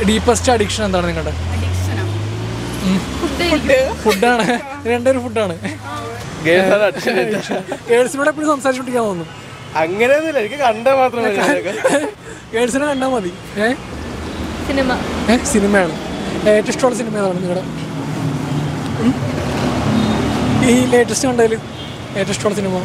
Deepest addiction എന്താണ് നിങ്ങളുടെ ഫുഡാണ് രണ്ടൊരു ഫുഡാണ് ഗേൾസിനോട് എപ്പോഴും സംസാരിച്ചോണ്ടിരിക്കാൻ തോന്നുന്നു അങ്ങനെയൊന്നുമില്ല എനിക്ക് കണ്ടാ മാത്രമേ ഗേൾസിനെ കണ്ടാൽ മതി ഏ സിനിമ ഏ സിനിമയാണ് ഏറ്റവും ഇഷ്ടമുള്ള സിനിമ ഏതാണ് നിങ്ങളുടെ ഉം? ഈ ലേറ്റസ്റ്റ് കണ്ടതിൽ ഏറ്റവും ഇഷ്ടമുള്ള സിനിമ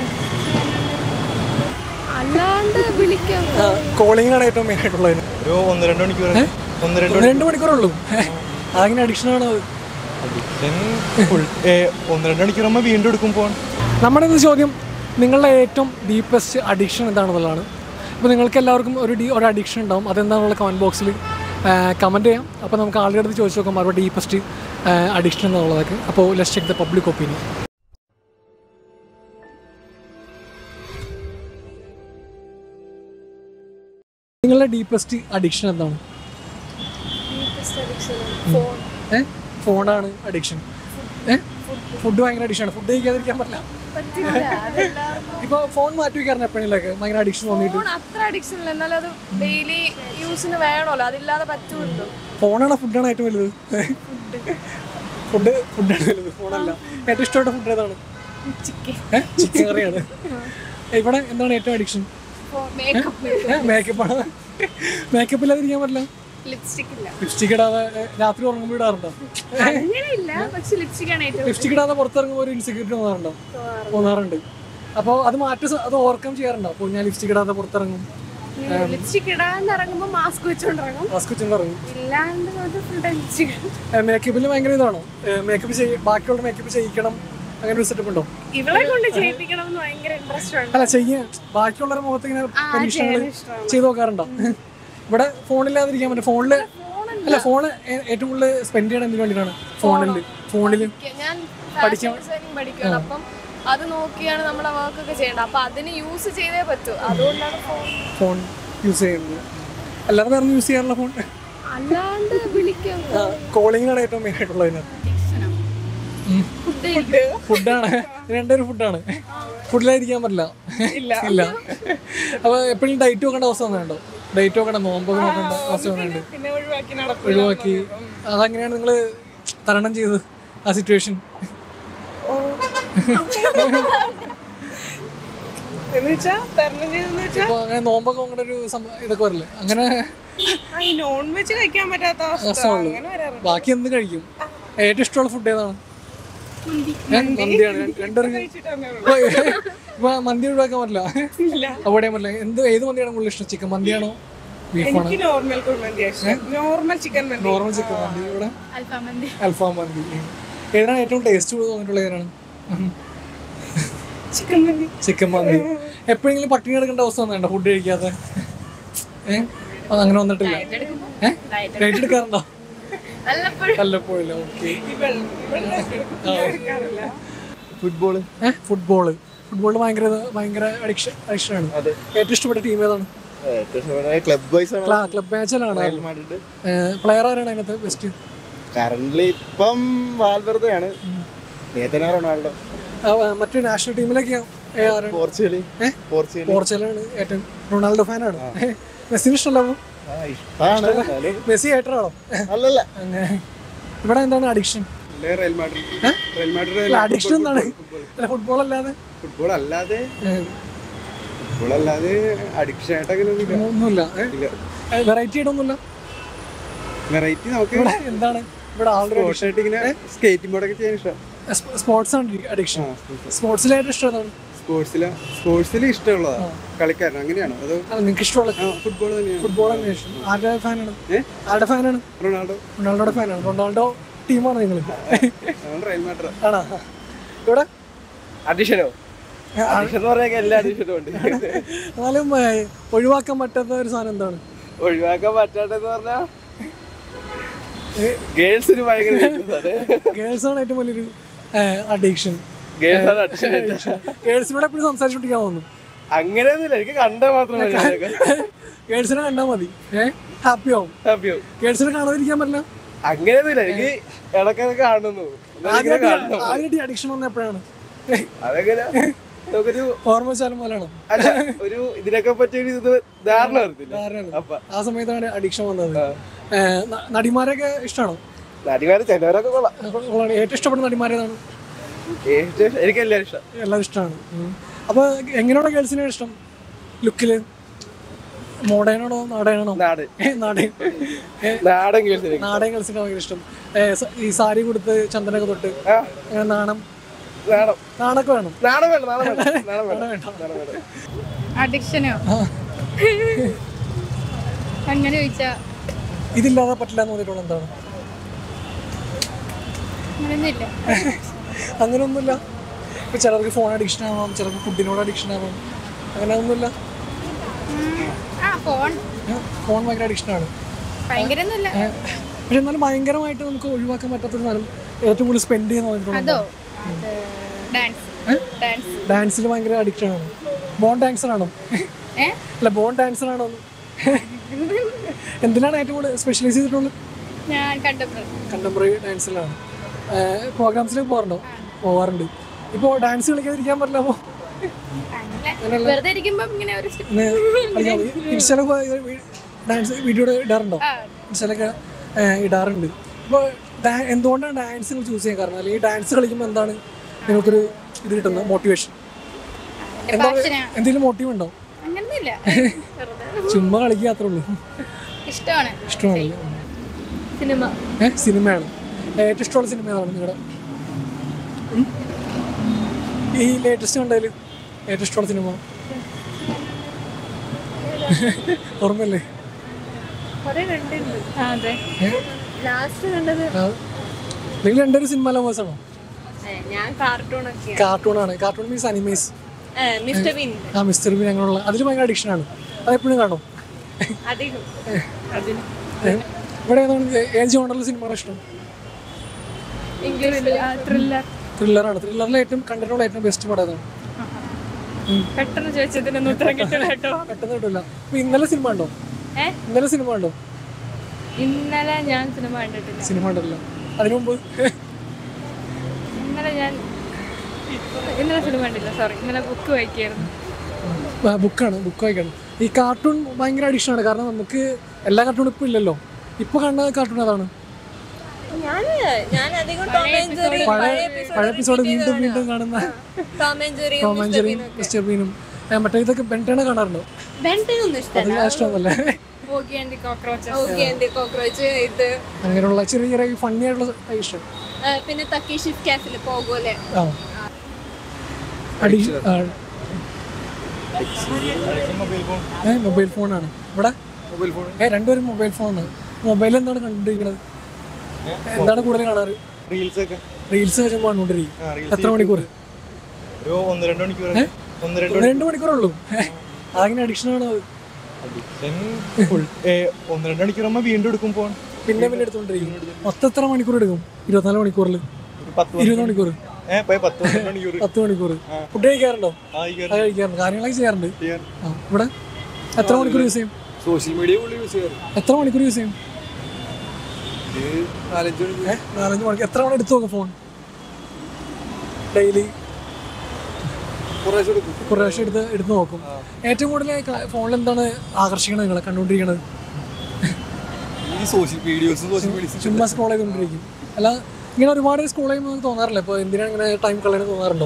അല്ലാണ്ട് വിളിക്കാം കോളിംഗ് ആണ് ഏറ്റവും മെയിൻ ആയിട്ടുള്ളത് ഒരു ഒന്ന് രണ്ട് മണിക്കൂർ ഒന്ന് രണ്ട് ഒന്ന് രണ്ട് മണിക്കൂറുള്ളൂ അതങ്ങനെ അഡിക്ഷൻ ആണ് അത് അഡിക്ഷൻ ഒന്ന് രണ്ട് മണിക്കൂർ നമ്മൾ വീണ്ടും എടുക്കും ഫോൺ നമ്മുടെ ഇന്ന് ചോദ്യം നിങ്ങളുടെ ഏറ്റവും ഡീപ്പസ്റ്റ് അഡിക്ഷൻ എന്താണെന്നുള്ളതാണ് അപ്പോൾ നിങ്ങൾക്ക് എല്ലാവർക്കും ഒരു ഡി ഒരു അഡിക്ഷൻ ഉണ്ടാവും അതെന്താണെന്നുള്ള കമൻറ്റ് ബോക്സിൽ കമൻറ്റ് ചെയ്യാം അപ്പോൾ നമുക്ക് ആളുടെ അടുത്ത് ചോദിച്ചു നോക്കാം അവരുടെ ഡീപ്പസ്റ്റ് അഡിക്ഷൻ എന്നുള്ളതൊക്കെ അപ്പോൾ let's check the public opinion നിങ്ങളുടെ ഡീപ്പസ്റ്റ് അഡിക്ഷൻ എന്താണ് ഏ ഫോണാണ് അഡിക്ഷൻ ഏ ഫുഡ് ഭയങ്കര അഡിക്ഷനാണ് ഫുഡ് കഴിക്കാതിരിക്കാൻ പറ്റില്ല ഇപ്പൊ ഫോൺ മാറ്റി വെക്കാറുണ്ട് എപ്പോഴെങ്കിലൊക്കെ ഭയങ്കര അഡിക്ഷൻ തോന്നിയിട്ട് ഫോൺ അത്ര അഡിക്ഷൻ ഇല്ല എന്നാലും അത് ഡെയിലി യൂസിന് വേണമല്ലോ അതില്ലാതെ പറ്റുമല്ലോ ഫോണാണോ ഫുഡാണ് ഏറ്റവും വലുത് ഫുഡ് ഫുഡാണ് വലുത് ഫോണല്ല ഏറ്റവും ഇഷ്ടപ്പെട്ട ഫുഡ് ഏതാണ് ചിക്കൻ ഏഹ് ചിക്കൻ കറിയാണ് ഇവിടെ എന്താണ് ഏറ്റവും അഡിക്ഷൻ മേക്കപ്പ് മേക്കപ്പാണ് മേക്കപ്പ് ഇല്ലാതിരിക്കാൻ പറ്റില്ല ലിപ്സ്റ്റിക് ഇല്ല ലിപ്സ്റ്റിക് ഇടാതെ ഏ, രാത്രി ഉറങ്ങുമ്പോൾ ഇടാറുണ്ടോ അങ്ങനെയില്ല പക്ഷെ ലിപ്സ്റ്റിക് ആണ് ഏറ്റവും ലിപ്സ്റ്റിക് ഇടാതെ പുറത്തിറങ്ങുമ്പോൾ ഒരു ഇൻസെക്യൂരിറ്റി തോന്നാറുണ്ടോ തോന്നാറുണ്ട് അപ്പോൾ അത് മാറ്റി സ- അത് ഓവർകം ചെയ്യാറുണ്ടോ അപ്പോൾ ഞാൻ ലിപ്സ്റ്റിക് ഇടാതെ പുറത്തിറങ്ങും ലിപ്സ്റ്റിക് ഇടാണ്ട് ഇറങ്ങുമ്പോ മാസ്ക് വെച്ചോണ്ടിറങ്ങും മാസ്ക് വെച്ചുകൊണ്ട് ഇറങ്ങും ഇല്ലാണ്ട് ഫുൾ ലിപ്സ്റ്റിക് മേക്കപ്പിൽ ഭയങ്കര ഇതാണോ മേക്കപ്പ് ചെയ്യ ബാക്കിയുള്ള മേക്കപ്പ് ചെയ്യിക്കണം അങ്ങനെ ഒരു സെറ്റപ്പ് ഉണ്ടോ ഇവളെ കൊണ്ട് ചെയ്യിപ്പിക്കണം എന്ന് ഭയങ്കര ഇൻട്രസ്റ്റ് ഉണ്ട് അല്ല ചെയ്യാൻ ബാക്കിയുള്ളവരുടെ മുഖത്ത് ഇങ്ങനെ പരീക്ഷണങ്ങൾ ചെയ്ത് നോക്കാറുണ്ടോ ഇവിടെ ഫോണില്ലാതിരിക്കാൻ പറ്റും ഫോണില് അല്ല ഫോണ് ഏറ്റവും കൂടുതൽ സ്പെൻഡ് ചെയ്യണം എന്തിനു വേണ്ടിയിട്ടാണ് ഫോണിൽ ഫോണിൽ ഞാൻ ഫാഷൻ ഡിസൈനിങ് പഠിക്കുകയാണ് അപ്പം അത് നോക്കിയാണ് നമ്മുടെ വർക്ക് ഒക്കെ ചെയ്യേണ്ടത് അപ്പൊ അതിന് യൂസ് ചെയ്തേ പറ്റൂ അതുകൊണ്ടാണ് ഫോൺ ഫോൺ യൂസ് ചെയ്യുന്നത് അല്ലാതെ വേറെ യൂസ് ചെയ്യാനുള്ള ഫോൺ അല്ലാണ്ട് വിളിക്കാം കോളിംഗ് ആണ് ഏറ്റവും മെയിൻ ആയിട്ടുള്ളത് ഇതിനകത്ത് ഫുഡാണ് രണ്ടൊരു ഫുഡാണ് ഫുഡിലായിരിക്കാൻ പറ്റില്ല ഇല്ല അപ്പൊ എപ്പോഴും ഡയറ്റ് നോക്കേണ്ട അവസ്ഥ വന്നിട്ടുണ്ടോ ഡയറ്റ് നോക്കണ്ട നോമ്പൊക്കെ നോക്കേണ്ട അവസ്ഥ വന്നിട്ടുണ്ട് ഒഴിവാക്കി അതങ്ങനെയാണ് നിങ്ങൾ തരണം ചെയ്തത് ആ സിറ്റുവേഷൻ എന്ന് വെച്ചാ തരണം ചെയ്തെന്ന് വെച്ചാ അപ്പൊ അങ്ങനെ നോമ്പൊക്കെ നോക്കേണ്ട ഒരു സംഭവം ഇതൊക്കെ വരില്ലേ അങ്ങനെ ഈ നോൺ വെജ് കഴിക്കാൻ പറ്റാത്ത അവസ്ഥ അവസ്ഥയുള്ളൂ അങ്ങനെ വരാറുണ്ട് ബാക്കി എന്ത് കഴിക്കും ഏറ്റവും ഇഷ്ടമുള്ള ഫുഡ് ഏതാണ് ഏ, മന്തിയാണ് രണ്ടൊരു ഇപ്പൊ മന്തി ഒഴിവാക്കാൻ പറ്റില്ല ഇല്ല അവിടെ പറ്റില്ല എന്ത് ഏത് മന്തിയാണ് കൂടുതൽ ഇഷ്ടം ചിക്കൻ മന്തിയാണോ ബീഫാണോ എനിക്ക് നോർമൽ കുഴിമന്തി ഇഷ്ടം നോർമൽ ചിക്കൻ മന്തി നോർമൽ ചിക്കൻ മന്തി ഇവിടെ അൽഫാം മന്തി അൽഫാം മന്തി ഏതാണ് ഏറ്റവും ടേസ്റ്റ് തോന്നിയിട്ടുള്ള ഏതാണ് ചിക്കൻ മന്തി ചിക്കൻ മന്തി എപ്പോഴെങ്കിലും പട്ടിണി എടുക്കേണ്ട അവസ്ഥ വന്നിട്ടുണ്ടോ ഫുഡ് കഴിക്കാതെ ഏഹ് അത് അങ്ങനെ വന്നിട്ടില്ല ഏഹ് ഡയറ്റ് എടുക്കാറുണ്ടോ വല്ലപ്പോഴും വല്ലപ്പോഴില്ല ഓക്കെ ഈ വെള്ളം വെള്ളം എടുക്കാറില്ല ഫുട്ബോൾ ഏഹ് ഫുട്ബോള് ഫുട്ബോളിൽ ഭയങ്കര ഭയങ്കര അഡിക്ഷൻ അഡിക്ഷനാണ് അതെ ഏറ്റവും ഇഷ്ടപ്പെട്ട ടീം ഏതാണ് ക്ലബ് വൈസ് ആണ് ക്ലബ് മാച്ചിലാണ് റയൽ മാഡ്രിഡ് പ്ലെയർ ആരാണ് അതിനകത്ത് ബെസ്റ്റ് കറന്റ് ഇപ്പം വാൽവെറുതെയാണ് നേതന റൊണാൾഡോ മറ്റു നാഷണൽ ടീമിലൊക്കെ പോർച്ചുഗൽ ഏഹ്? പോർച്ചുഗൽ പോർച്ചുഗലാണ് ഏറ്റവും റൊണാൾഡോ ഫാനാണ് മെസ്സിന് ഇഷ്ടമല്ലോ ആ ഇഷ്ടമാണ് എന്നാലും മെസ്സി ഏറ്ററാണോ അല്ലല്ല അങ്ങനെ ഇവിടെ എന്താണ് addiction Real Madrid Real Madrid addiction എന്താണ് അല്ല ഫുട്ബോൾ അല്ലാതെ ഫുട്ബോൾ അല്ലാതെ ഏഹ്, ഫുട്ബോൾ അല്ലാതെ അഡിക്ഷൻ ആയിട്ട് അങ്ങനെ ഒന്നുമില്ല ഒന്നുമില്ല ഇല്ല വെറൈറ്റി ആയിട്ടൊന്നുമില്ല വെറൈറ്റി നമുക്ക് ഇവിടെ എന്താണ് ഇവിടെ ആൾറെഡി സ്പോർട്സ് ആയിട്ട് ഇങ്ങനെ സ്കേറ്റിംഗ് ബോർഡൊക്കെ ചെയ്യാൻ ഇഷ്ടം സ്പോർട്സ് ആണ് അഡിക്ഷൻ സ്പോർട്സിലായിട്ട് ഇഷ്ടം ഏതാണ് സ്പോർട്സില് സ്പോർട്സിൽ ഇഷ്ടമുള്ളതാ കളിക്കാരൻ അങ്ങനെയാണോ അതോ അല്ല നിങ്ങൾക്ക് ഇഷ്ടമുള്ള ഫുട്ബോൾ തന്നെയാണ് ഫുട്ബോൾ തന്നെ ഇഷ്ടം ആരുടെ ഫാനാണ് ഏ? ആരുടെ ഫാനാണ് റൊണാൾഡോ റൊണാൾഡോയുടെ ഫാനാണ് റൊണാൾഡോ ടീമാണ് നിങ്ങൾ നമ്മൾ റയൽ മാഡ്രിഡ് ആണോ ഇവിടെ അഡീഷനോ അഡീഷൻ എന്ന് പറയാൻ എല്ലാ അഡീഷനും ഉണ്ട് എന്നാലും ഏഹ്, ഒഴിവാക്കാൻ പറ്റാത്ത ഒരു സാധനം എന്താണ് ഒഴിവാക്കാൻ പറ്റാട്ടെന്ന് പറഞ്ഞാ ഗേൾസിന് ഭയങ്കര weakness ആണ്. ഗേൾസ് ആണ് ഏറ്റവും വലിയൊരു അഡിക്ഷൻ Girls ആണ് addiction. ഗേൾസിനോട് എപ്പോഴും സംസാരിച്ചോണ്ടിരിക്കാൻ തോന്നുന്നു അങ്ങനെയൊന്നുമില്ല എനിക്ക് കണ്ടാ മാത്രമേ ഗേൾസിനെ കണ്ടാൽ മതി ഏഹ് ഹാപ്പി ആവും ഹാപ്പിയോ ഗേൾസിനെ കാണാതിരിക്കാൻ പറ്റില്ല അങ്ങനെയൊന്നുമില്ല എനിക്ക് ഇടയ്ക്കൊക്കെ കാണുന്നു എന്നാ ഇങ്ങനെ കാണണം. ആദ്യമായിട്ട് അഡിക്ഷൻ വന്ന എപ്പോഴാണ് അതെങ്ങനെ നമുക്കൊരു ഓർമ്മ വെച്ചാലും പോലെയാണോ അല്ല ഒരു ഇതിനൊക്കെ പറ്റിയ ഒരു ഇത് ധാരണ വരത്തില്ല ധാരണയാണ്. അപ്പൊ ആ സമയത്താണ് അഡിക്ഷൻ വന്നത് ഏഹ്, ന- നടിമാരൊക്കെ ഇഷ്ടമാണോ നടിമാര് ചിലവരൊക്കെ കൊള്ളാം കൊള്ളാം. ഏറ്റവും ഇഷ്ടപ്പെടുന്ന നടിമാരേതാണ് ഏറ്റവും എനിക്ക് എല്ലാവരും ഇഷ്ടം എല്ലാവരും ഇഷ്ടമാണ് അപ്പോൾ എങ്ങനെയുള്ള ഗേൾസിനെ ഇഷ്ടം ലുക്കിൽ മോഡേണാണോ നാടേണാണോ നാട് നാടൻ നാടൻ കേൾസിനെ നാടൻ ഗേൾസിന് ഭയങ്കര ഇഷ്ടം ഏ, സ- ഈ സാരി കൊടുത്ത് ചന്ദനൊക്കെ തൊട്ട് ആ അങ്ങനെ നാണം നാടൻ നാണൊക്കെ വേണം നാടൻ വേണം നാടൻ വേണം നാടൻ വേണം നാണം വേണ്ട നാടൻ വേണം അഡിക്ഷനോ ആ, അങ്ങനെ ചോദിച്ചാ ഇതില്ലാതെ പറ്റില്ല എന്ന് തോന്നിയിട്ടുള്ള എന്താണ് അങ്ങനെയൊന്നുമില്ല അങ്ങനെയൊന്നുമില്ല ഇപ്പൊ ചിലർക്ക് ഫോൺ അഡിക്ഷൻ ആവാം ചിലർക്ക് ഫുഡിനോട് അഡിക്ഷൻ ആവാം അങ്ങനെ ഒന്നുമില്ല ആ ഫോൺ ഫോൺ ഭയങ്കര അഡിക്ഷനാണ് ഭയങ്കര ഒന്നുമില്ല പക്ഷെ എന്നാലും ഭയങ്കരമായിട്ട് നമുക്ക് ഒഴിവാക്കാൻ പറ്റാത്തൊരു കാര്യം ഏറ്റവും കൂടുതൽ സ്പെൻഡ് ചെയ്യുന്ന അതോ തോന്നിയിട്ടുള്ളത് ഡാൻസ് ഡാൻസ് ഡാൻസിൽ ഭയങ്കര അഡിക്ഷൻ ആണ് ബോൺ ഡാൻസർ ആണോ ഏ അല്ല ബോൺ ഡാൻസർ ആണോ എന്തിനാണ് ഏറ്റവും കൂടുതൽ സ്പെഷ്യലൈസ് ചെയ്തിട്ടുള്ളത് ഞാൻ കണ്ടപ്പോൾ കണ്ടംപററി ഡാൻസിലാണ് പ്രോഗ്രാംസിലേക്ക് പോകാറുണ്ടോ പോകാറുണ്ട് ഇപ്പോൾ ഡാൻസ് കളിക്കാതിരിക്കാൻ പറ്റില്ല അപ്പോൾ അങ്ങനെ വെറുതെ ഇരിക്കുമ്പോ ഇങ്ങനെ ഒരു step. ഇൻസ്റ്റയിലൊക്കെ ഡാൻസ് വീഡിയോ ഇടാറുണ്ടോ ആ, ഇൻസ്റ്റയിലൊക്കെ ഏഹ്, ഇടാറുണ്ട് അപ്പോൾ എന്തുകൊണ്ടാണ് ഡാൻസ് ചൂസ് ചെയ്യാൻ കാരണം അല്ലെങ്കിൽ ഡാൻസ് കളിക്കുമ്പോൾ എന്താണ് നിങ്ങൾക്കൊരു ഇത് കിട്ടുന്നത് മോട്ടിവേഷൻ എന്റെ passion ആ. എന്തെങ്കിലും മോട്ടീവ് ഉണ്ടോ അങ്ങനൊന്നുമില്ല വെറുതെ ചുമ്മാ കളിക്കുക അത്രേ ഉള്ളൂ ഇഷ്ടമാണ് ഇഷ്ടമാണല്ലേ സിനിമ ഏഹ് സിനിമയാണ് ഏറ്റവും ഇഷ്ടമുള്ള സിനിമ ഏതാണ് നിങ്ങളുടെ ഉം? ഈ ലേറ്റസ്റ്റ് കണ്ടതിൽ ഏറ്റവും ഇഷ്ടമുള്ള സിനിമ ഓർമ്മല്ലേ ആ, അതെ ലാസ്റ്റ് കണ്ടത് ആ, നിങ്ങൾ രണ്ടൊരു സിനിമ ലവേഴ്സ് ആണോ ഞാൻ കാർട്ടൂൺ ഒക്കെ കാർട്ടൂണാണ് cartoon means animes mister Bean ആ മിസ്റ്റർ ബീൻ അങ്ങനെയുള്ള അതിൽ ഭയങ്കര അഡിക്ഷനാണ് അതെപ്പോഴും കാണും അധികം ഏ? ഇവിടെ ഏതാണ് ഏ- ഏത് ജോണറിൽ സിനിമ ഇഷ്ടം ഇംഗ്ലീഷ് ത്രില്ലർ ത്രില്ലറാണ് ത്രില്ലറിലെ ഏറ്റവും കണ്ടിട്ടുള്ള ഏറ്റവും ബെസ്റ്റ് പടം ഏതാണ് പെട്ടെന്ന് ചോദിച്ചതിനൊന്നും ഉത്തരം കിട്ടില്ല കേട്ടോ പെട്ടെന്ന് കിട്ടില്ല അപ്പൊ ഇന്നലെ സിനിമ ഉണ്ടോ ഏ ഇന്നലെ സിനിമ ഉണ്ടോ ഇന്നലെ ഞാൻ സിനിമ കണ്ടിട്ടില്ല സിനിമ ഉണ്ടല്ലോ അതിനു മുമ്പ് ഇന്നലെ ഞാൻ ഇന്നലെ സിനിമ കണ്ടില്ല സോറി ഇന്നലെ ബുക്ക് വായിക്കായിരുന്നു ബുക്കാണ് ബുക്ക് വായിക്കണം ഈ കാർട്ടൂൺ ഭയങ്കര അഡിക്ഷനാണ് കാരണം നമുക്ക് എല്ലാ കാർട്ടൂണും ഇപ്പം ഇല്ലല്ലോ ഇപ്പൊ കാണുന്ന കാർട്ടൂൺ അതാണ് ഞാൻ ഞാൻ അധികം ടോം ആൻഡ് ജെറി പഴയ പഴയ എപ്പിസോഡ് വീണ്ടും വീണ്ടും കാണുന്ന Tom and Jerry Tom and ജെറിയും മിസ്റ്റർ ബീനും ഏ, മറ്റേ ഇതൊക്കെ ബെൻറ്റേണ കാണാറുണ്ടോ ബെൻടെൻ ഒന്നും ഇഷ്ടമല്ല അത് ഇഷ്ടമല്ലേ പോഗി ആൻഡ് കോക്രോച്ചസ് ഓക്കെ എന്റെ കോക്രോച്ച് ഇത് അങ്ങനെയുള്ള ചെറിയ ചെറിയ ഫണ്ണി ആയിട്ടുള്ള ഇഷ്ടം ആ, പിന്നെ തക്കി ഷിഫ് കാസിൽ പോകൂലെ ആ അഡിക്ഷൻ മൊബൈൽ ഫോൺ ഏ മൊബൈൽ ഫോണാണ് ഇവിടെ മൊബൈൽ ഫോൺ ഏ രണ്ടുപേരും മൊബൈൽ ഫോണാണ് മൊബൈൽ എന്താണ് കണ്ടുകൊണ്ടിരിക്കുന്നത് എന്താണ് കൂടുതൽ കാണാറ് റീൽസ് ഒക്കെ റീൽസ് വരുമ്പോൾ കണ്ടുകൊണ്ടിരിക്കും ആ റീൽസ് എത്ര മണിക്കൂർ ഒരു ഒന്ന് രണ്ട് മണിക്കൂർ ഒന്ന് രണ്ട് ഒന്ന് രണ്ട് മണിക്കൂറുള്ളൂ അങ്ങനെ അഡിക്ഷൻ ആണ് അത് അഡിക്ഷൻ ഫുൾ ഒന്ന് രണ്ട് മണിക്കൂറാകുമ്പോൾ വീണ്ടും എടുക്കും ഫോൺ പിന്നെ പിന്നെ എടുത്തോണ്ടിരിക്കും മൊത്തം എത്ര മണിക്കൂർ എടുക്കും ഇരുപത്തിനാല് മണിക്കൂറിൽ ഒരു പത്ത് ഇരുപത് മണിക്കൂർ ഏഹ് പോയി പത്ത് പന്ത്രണ്ട് മണിക്കൂർ പത്ത് മണിക്കൂർ ഫുഡ് കഴിക്കാറുണ്ടോ ആ ഈ അത് കഴിക്കാറുണ്ട് കാര്യങ്ങളൊക്കെ ചെയ്യാറുണ്ട് ചെയ്യാൻ ആ ഇവിടെ എത്ര മണിക്കൂർ യൂസ് ചെയ്യും സോഷ്യൽ മീഡിയ കൂടുതൽ യൂസ് ചെയ്യാറ് എത്ര മണിക്കൂർ യൂസ് ചെയ്യും ഇത് നാലഞ്ച് മണിക്കൂർ ഏ നാലഞ്ച് മണിക്കൂർ എത്ര മണി എടുത്തു നോക്കും ഫോൺ ഡെയിലി കുറേശ്ശെ എടുക്കും കുറേ പ്രാവശ്യം എടുത്ത് എടുത്ത് നോക്കും ഏറ്റവും കൂടുതൽ ഫോണിൽ എന്താണ് ആകർഷിക്കണത് നിങ്ങളെ കണ്ടുകൊണ്ടിരിക്കണത് ഈ സോഷ്യൽ വീഡിയോസും സോഷ്യൽ മീഡിയസും ചുമ്മാ സ്ക്രോൾ ചെയ്തുകൊണ്ടിരിക്കും അല്ല ഇങ്ങനെ ഒരുപാട് സ്ക്രോൾ ചെയ്യുമ്പോൾ നമുക്ക് തോന്നാറില്ല ഇപ്പോൾ എന്തിനാണ് ഇങ്ങനെ ടൈം കളയണം തോന്നാറുണ്ടോ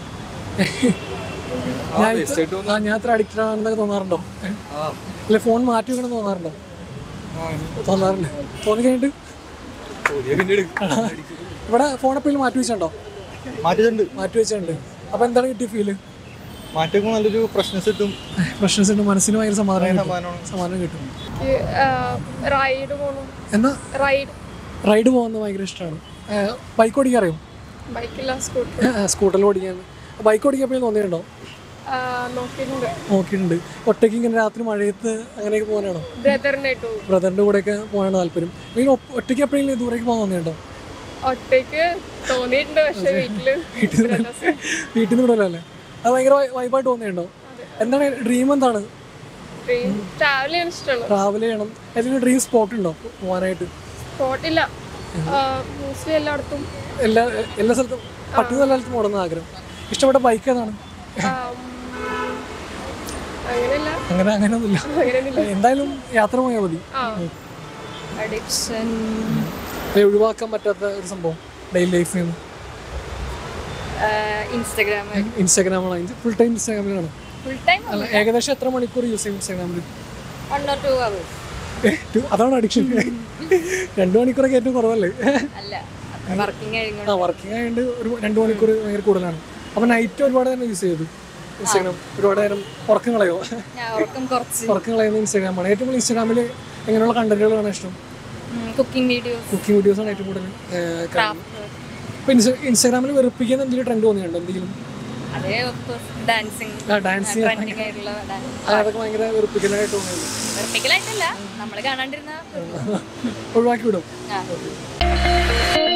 ഞാൻ ഇത്ര- ആ, ഞാൻ അത്ര അഡിക്റ്റഡ് ആണെന്നൊക്കെ തോന്നാറുണ്ടോ അല്ലെ ഫോൺ മാറ്റി വെക്കണം തോന്നാറുണ്ടോ തോന്നാറുണ്ട് തോന്നി കഴിഞ്ഞിട്ട് പിന്നെ എടുക്കും ഇവിടെ ഫോൺ എപ്പോഴും മാറ്റി വെച്ചിട്ടുണ്ടോ മാറ്റിയിട്ടുണ്ട് മാറ്റി വെച്ചിട്ടുണ്ട് അപ്പോൾ എന്താണ് കിട്ടിയ ഫീല് മാറ്റൊക്കെ നല്ലൊരു ഫ്രഷ്നെസ് കിട്ടും പ്രശ്നസ് ഉണ്ട് മനസ്സിന് ഭയങ്കര സമാധാനം കിട്ടും സമാധാനമാണ് സമാധാനം കിട്ടും റൈഡ് പോണു എന്നാ റൈഡ് റൈഡ് പോകുന്നത് ഭയങ്കര ഇഷ്ടമാണ് ബൈക്ക് ഓടിക്കാൻ അറിയോ ബൈക്കില്ല സ്കൂട്ടർ സ്കൂട്ടറിൽ ഓടിക്കാൻ ബൈക്ക് ഓടിക്കാൻ എപ്പോഴും തോന്നിയിട്ടുണ്ടോ നോക്കിയിട്ടുണ്ട് നോക്കിയിട്ടുണ്ട് ഒറ്റയ്ക്ക് ഇങ്ങനെ രാത്രി മഴയത്ത് അങ്ങനെയൊക്കെ പോകാനാണോ ബ്രദറിനായിട്ട് പോകും ബ്രദറിൻ്റെ കൂടെയൊക്കെ പോകാനാണ് താല്പര്യം അല്ലെങ്കിൽ ഒപ്പ- ഒറ്റയ്ക്ക് എപ്പോഴെങ്കിലും ദൂരേക്ക് പോകാൻ തോന്നിയിട്ടുണ്ടോ ഒറ്റയ്ക്ക് തോന്നിയിട്ടുണ്ട് പക്ഷെ വീട്ടില് വീട്ടിൽ നിന്ന് വീട്ടിൽ നിന്ന് വിടല്ലോ അല്ലേ അത് ഭയങ്കര വൈബായിട്ട് തോന്നിയിട്ടുണ്ടോ എന്താണ് ഡ്രീം എന്താണ് ട്രാവൽ ചെയ്യാൻ ഇഷ്ടമാണ് ട്രാവൽ ചെയ്യണം ഏതെങ്കിലും ഡ്രീം സ്പോട്ട് ഉണ്ടോ പോകാനായിട്ട് സ്പോട്ടില്ല മോസ്റ്റ്ലി എല്ലായിടത്തും എല്ലാ എല്ലാ സ്ഥലത്തും പറ്റുന്ന എല്ലാ സ്ഥലത്തും ഓടുന്ന ആഗ്രഹം ഇഷ്ടപ്പെട്ട ബൈക്ക് ഏതാണ് ആം, അങ്ങനെയല്ല അങ്ങനെ അങ്ങനെയൊന്നുമില്ല അങ്ങനെയൊന്നുമില്ല എന്തായാലും യാത്ര പോയാൽ മതി ആ അഡിക്ഷൻ അത് ഒഴിവാക്കാൻ പറ്റാത്ത ഒരു സംഭവം ഡെയിലി ലൈഫിൽ നിന്ന് ഇൻസ്റ്റഗ്രാം ഇൻസ്റ്റാഗ്രാമാണ് ഫുൾ ടൈം ഇൻസ്റ്റാഗ്രാമിലാണ് ഫുൾ ടൈം അല്ല ഏകദേശം എത്ര മണിക്കൂർ യൂസ് ചെയ്യും ഇൻസ്റ്റാഗ്രാമിൽ വൺ ഓർ ടു അവേഴ്സ് അതാണ് അഡിക്ഷൻ രണ്ട് മണിക്കൂറൊക്കെ ഏറ്റവും കുറവല്ലേ അല്ല വർക്കിംഗ് കഴിഞ്ഞു ആ വർക്കിംഗ് ആയതുകൊണ്ട് ഒരു രണ്ട് മണിക്കൂർ ഭയങ്കര കൂടുതലാണ് അപ്പം നൈറ്റ് ഒരുപാട് നേരം യൂസ് ചെയ്തു ഇൻസ്റ്റാഗ്രാം ഒരുപാട് നേരം ഉറക്കം കളയോ ഞാൻ ഉറക്കം കുറച്ച് ഉറക്കം കളയുന്ന ഇൻസ്റ്റാഗ്രാമാണ് ഏറ്റവും കൂടുതൽ ഇൻസ്റ്റാഗ്രാമിൽ എങ്ങനെയുള്ള കണ്ടന്റുകളാണ് ഇഷ്ടം കുക്കിംഗ് വീഡിയോസ് കുക്കിംഗ് വീഡിയോസാണ് ഏറ്റവും കൂടുതൽ ഏഹ്, കാണുന്നത് ഇപ്പം ഇൻസ്റ്റ ഇൻസ്റ്റാഗ്രാമിൽ വെറുപ്പിക്കുന്ന എന്തെങ്കിലും ട്രെൻഡ് തോന്നിയുണ്ടോ എന്തെങ്കിലും അതേ ഡാൻസിങ് ആ ഡാൻസ് ട്രെൻഡിങ് ആയിട്ടുള്ള ഡാൻസ് അതൊക്കെ ഭയങ്കര വെറുപ്പിക്കലായിട്ട് തോന്നിയത് വെറുപ്പിക്കലായിട്ടല്ല നമ്മൾ കാണാണ്ടിരുന്ന ഒഴിവാക്കി വിടും ആ